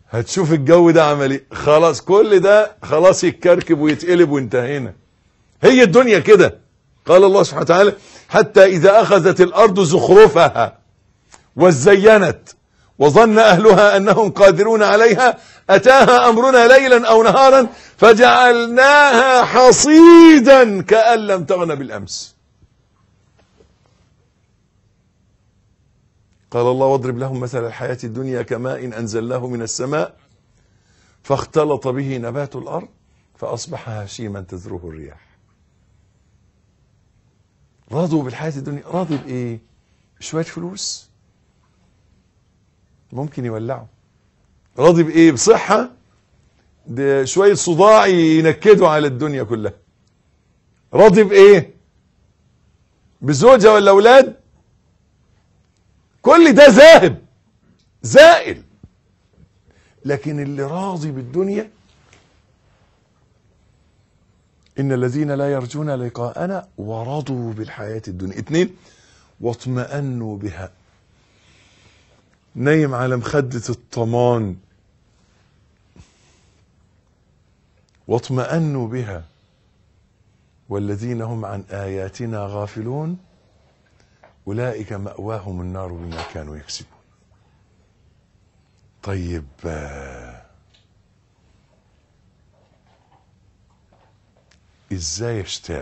هتشوف الجو ده عمل ايه خلاص كل ده خلاص يتكركب ويتقلب وانتهينا هي الدنيا كده قال الله سبحانه وتعالى حتى إذا أخذت الأرض زخرفها وزينت وظن أهلها أنهم قادرون عليها أتاها أمرنا ليلا أو نهارا فجعلناها حصيدا كأن لم تغن بالأمس قال الله واضرب لهم مثل الحياة الدنيا كماء أنزلناه من السماء فاختلط به نبات الأرض فأصبح هشيما تذروه الرياح رضوا بالحياة الدنيا راضي بإيه شوية فلوس ممكن يولعوا راضي بإيه بصحة ده شوية صداع ينكدوا على الدنيا كلها راضي بإيه بزوجة ولا أولاد كل ده ذاهب زائل لكن اللي راضي بالدنيا إن الذين لا يرجون لقاءنا ورضوا بالحياة الدنيا اتنين واطمأنوا بها نايم على مخدة الطمان واطمأنوا بها والذين هم عن آياتنا غافلون أولئك مأواهم النار بما كانوا يكسبون طيب آه، ازاي اشتاق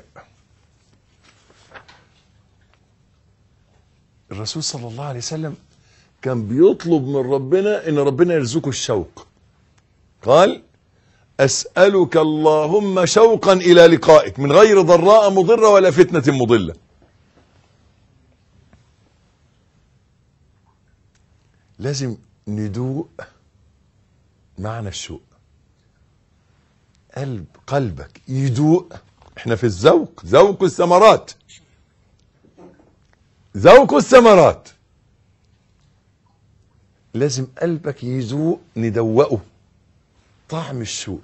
الرسول صلى الله عليه وسلم كان بيطلب من ربنا ان ربنا يرزقه الشوق قال اسالك اللهم شوقا الى لقائك من غير ضراء مضره ولا فتنه مضله لازم ندوق معنى الشوق قلب قلبك يدوق احنا في الذوق ذوق الثمرات ذوق الثمرات لازم قلبك يذوق ندوقه طعم الشوق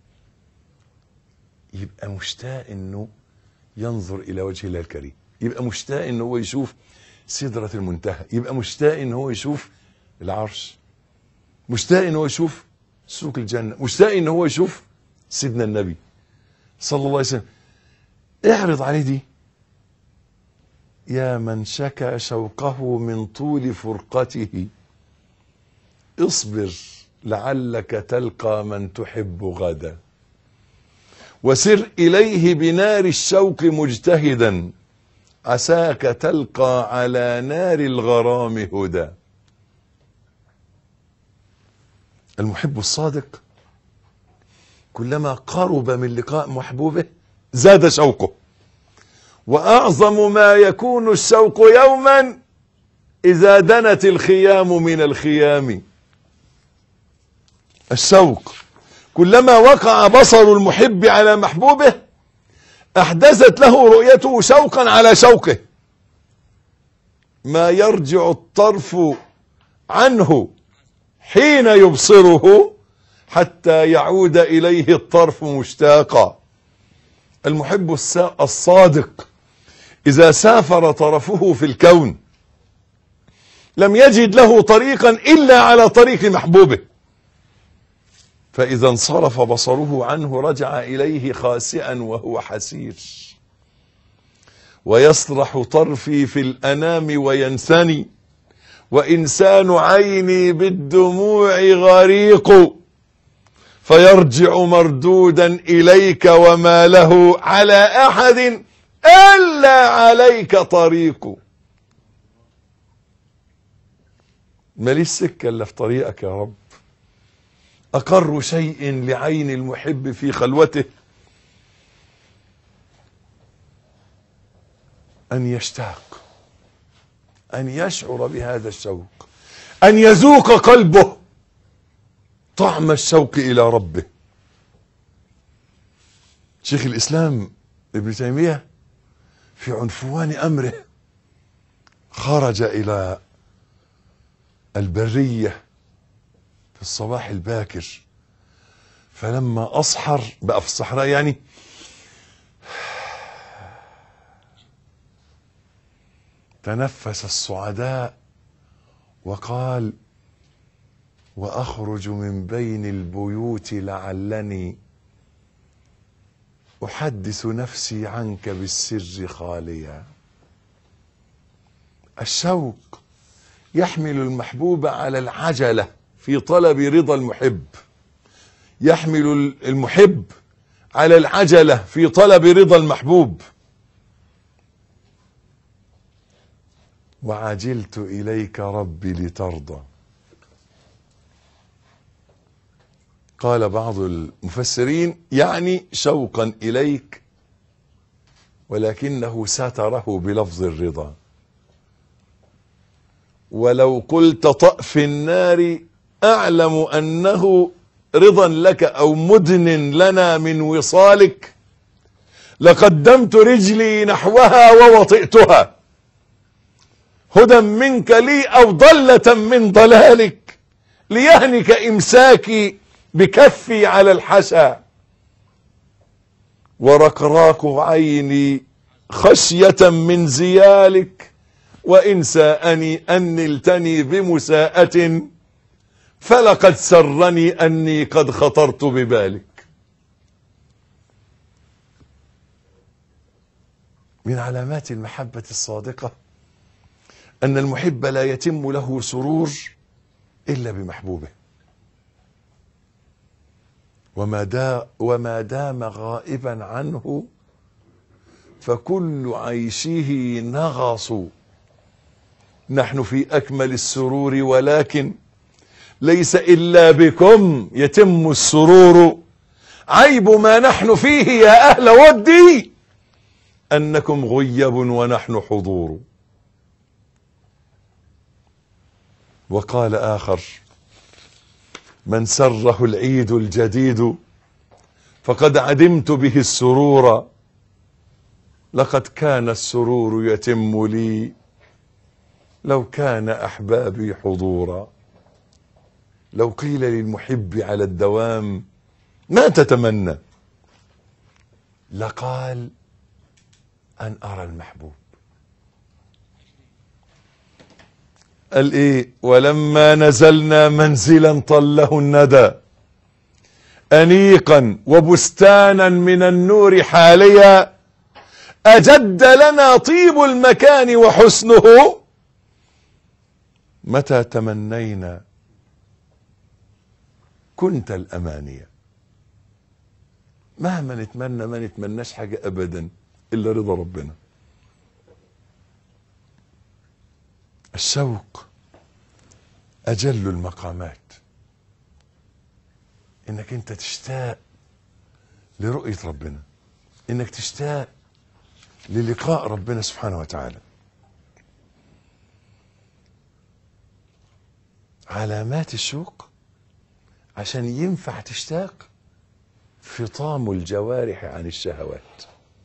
يبقى مشتاق انه ينظر الى وجه الله الكريم يبقى مشتاق ان هو يشوف سدرة المنتهى يبقى مشتاق ان هو يشوف العرش مشتاق ان هو يشوف سوق الجنة مشتاق ان هو يشوف سيدنا النبي صلى الله عليه وسلم اعرض عليه دي يا من شكى شوقه من طول فرقته اصبر لعلك تلقى من تحب غدا وسر اليه بنار الشوق مجتهدا عساك تلقى على نار الغرام هدى المحب الصادق كلما قرب من لقاء محبوبه زاد شوقه واعظم ما يكون الشوق يوما اذا دنت الخيام من الخيام الشوق كلما وقع بصر المحب على محبوبه احدثت له رؤيته شوقا على شوقه ما يرجع الطرف عنه حين يبصره حتى يعود اليه الطرف مشتاقا المحب السا- الصادق اذا سافر طرفه في الكون لم يجد له طريقا الا على طريق محبوبه فاذا انصرف بصره عنه رجع اليه خاسئا وهو حسير ويسرح طرفي في الانام وينثني وانسان عيني بالدموع غريق فيرجع مردودا اليك وما له على احد الا عليك طريق ماليش سكه الا في طريقك يا رب اقر شيء لعين المحب في خلوته ان يشتاق ان يشعر بهذا الشوق ان يذوق قلبه طعم الشوق الى ربه شيخ الاسلام ابن تيميه في عنفوان امره خرج الى البريه في الصباح الباكر فلما اصحر بقى في الصحراء يعني تنفس الصعداء وقال واخرج من بين البيوت لعلني احدث نفسي عنك بالسر خاليا الشوق يحمل المحبوب على العجله في طلب رضا المحب يحمل المحب على العجله في طلب رضا المحبوب وعجلت اليك ربي لترضى قال بعض المفسرين يعني شوقا اليك ولكنه ستره بلفظ الرضا ولو قلت طأ في النار اعلم انه رضا لك او مدن لنا من وصالك لقدمت رجلي نحوها ووطئتها هدى منك لي او ضلة من ضلالك ليهنك امساكي بكفي على الحشا ورقراق عيني خشية من زيالك وإن ساءني أن نلتني بمساءة فلقد سرني أني قد خطرت ببالك من علامات المحبة الصادقة أن المحب لا يتم له سرور إلا بمحبوبه وما, دا وما دام غائبا عنه فكل عيشه نغص نحن في أكمل السرور ولكن ليس إلا بكم يتم السرور عيب ما نحن فيه يا أهل ودي أنكم غيب ونحن حضور وقال آخر من سره العيد الجديد فقد عدمت به السرور لقد كان السرور يتم لي لو كان أحبابي حضورا لو قيل للمحب على الدوام ما تتمنى لقال أن أرى المحبوب قال إيه ولما نزلنا منزلا طله الندى أنيقا وبستانا من النور حاليا أجد لنا طيب المكان وحسنه متى تمنينا كنت الأمانية مهما نتمنى ما نتمناش حاجة أبدا إلا رضا ربنا الشوق أجل المقامات إنك أنت تشتاق لرؤية ربنا إنك تشتاق للقاء ربنا سبحانه وتعالى علامات الشوق عشان ينفع تشتاق فطام الجوارح عن الشهوات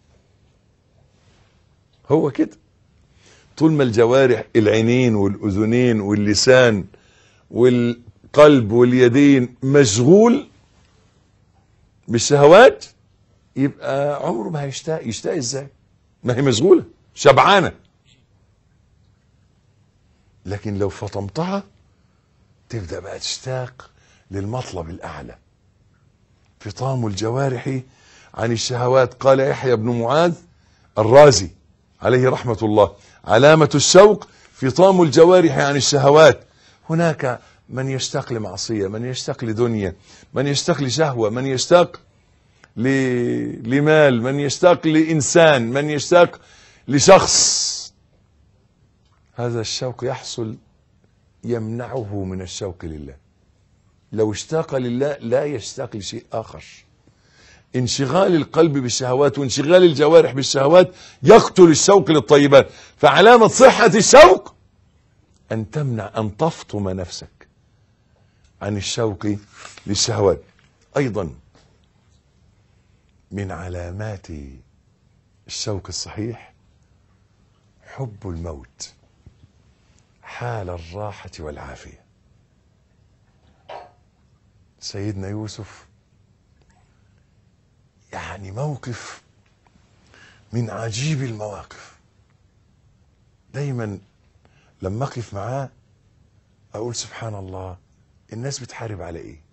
هو كده طول ما الجوارح العينين والاذنين واللسان والقلب واليدين مشغول بالشهوات يبقى عمره ما هيشتاق يشتاق ازاي ما هي مشغوله شبعانه لكن لو فطمتها تبدا بقى تشتاق للمطلب الاعلى فطام الجوارح عن الشهوات قال يحيى بن معاذ الرازي عليه رحمه الله علامه الشوق فطام الجوارح عن الشهوات هناك من يشتاق لمعصيه من يشتاق لدنيا من يشتاق لشهوه من يشتاق ل... لمال من يشتاق لانسان من يشتاق لشخص هذا الشوق يحصل يمنعه من الشوق لله لو اشتاق لله لا يشتاق لشيء آخر انشغال القلب بالشهوات وانشغال الجوارح بالشهوات يقتل الشوق للطيبات فعلامة صحة الشوق أن تمنع أن تفطم نفسك عن الشوق للشهوات أيضا من علامات الشوق الصحيح حب الموت حال الراحة والعافية سيدنا يوسف يعني موقف من عجيب المواقف دايما لما اقف معاه اقول سبحان الله الناس بتحارب على ايه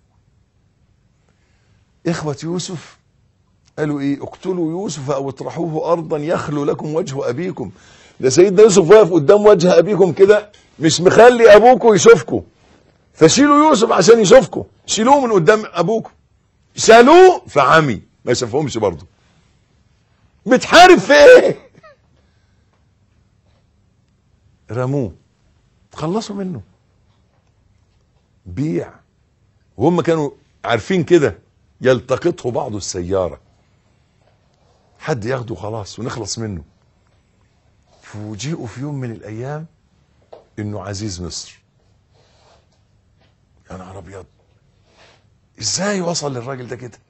اخوة يوسف قالوا ايه اقتلوا يوسف او اطرحوه ارضا يخلو لكم وجه ابيكم ده سيدنا يوسف واقف قدام وجه ابيكم كده مش مخلي ابوكم يشوفكم فشيلوا يوسف عشان يشوفكم شيلوه من قدام ابوكم شالوه فعمي ما شافهمش برضه بتحارب في ايه رموه تخلصوا منه بيع وهم كانوا عارفين كده يلتقطه بعض السيارة حد ياخده خلاص ونخلص منه فوجئوا في يوم من الأيام إنه عزيز مصر يا نهار أبيض إزاي وصل للراجل ده كده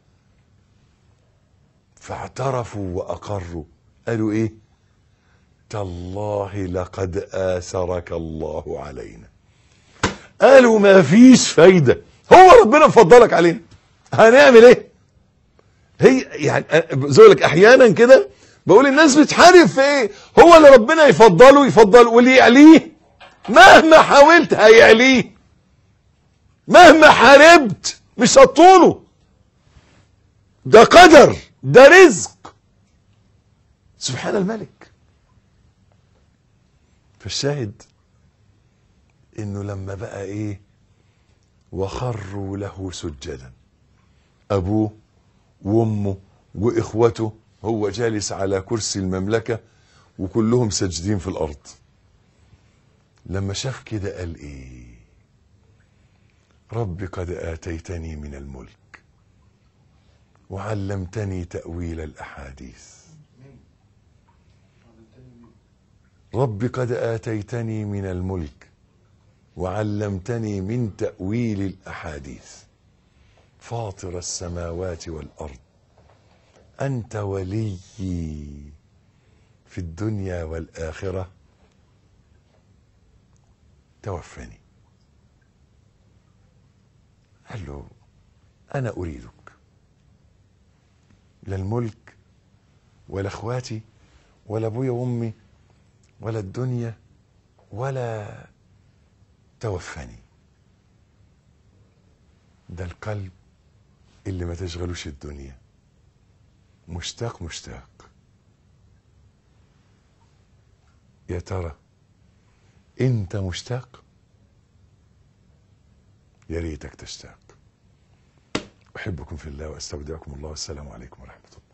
فاعترفوا وأقروا قالوا إيه تالله لقد آثرك الله علينا قالوا ما فيش فايدة هو ربنا مفضلك علينا هنعمل ايه هي يعني زولك احيانا كده بقول الناس بتحارب في ايه هو اللي ربنا يفضله يفضل واللي يعليه مهما حاولت هيعليه مهما حاربت مش هتطوله ده قدر ده رزق سبحان الملك فالشاهد انه لما بقى ايه وخروا له سجدا ابوه وامه واخوته هو جالس على كرسي المملكة وكلهم ساجدين في الارض لما شاف كده قال ايه رب قد اتيتني من الملك وعلمتني تأويل الاحاديث رب قد اتيتني من الملك وعلمتني من تأويل الأحاديث فاطر السماوات والأرض أنت وليي في الدنيا والآخرة توفني قال له أنا أريدك لا الملك ولا اخواتي ولا ابويا وامي ولا الدنيا ولا توفني ده القلب اللي ما تشغلوش الدنيا مشتاق مشتاق يا ترى انت مشتاق يا ريتك تشتاق احبكم في الله واستودعكم الله والسلام عليكم ورحمه الله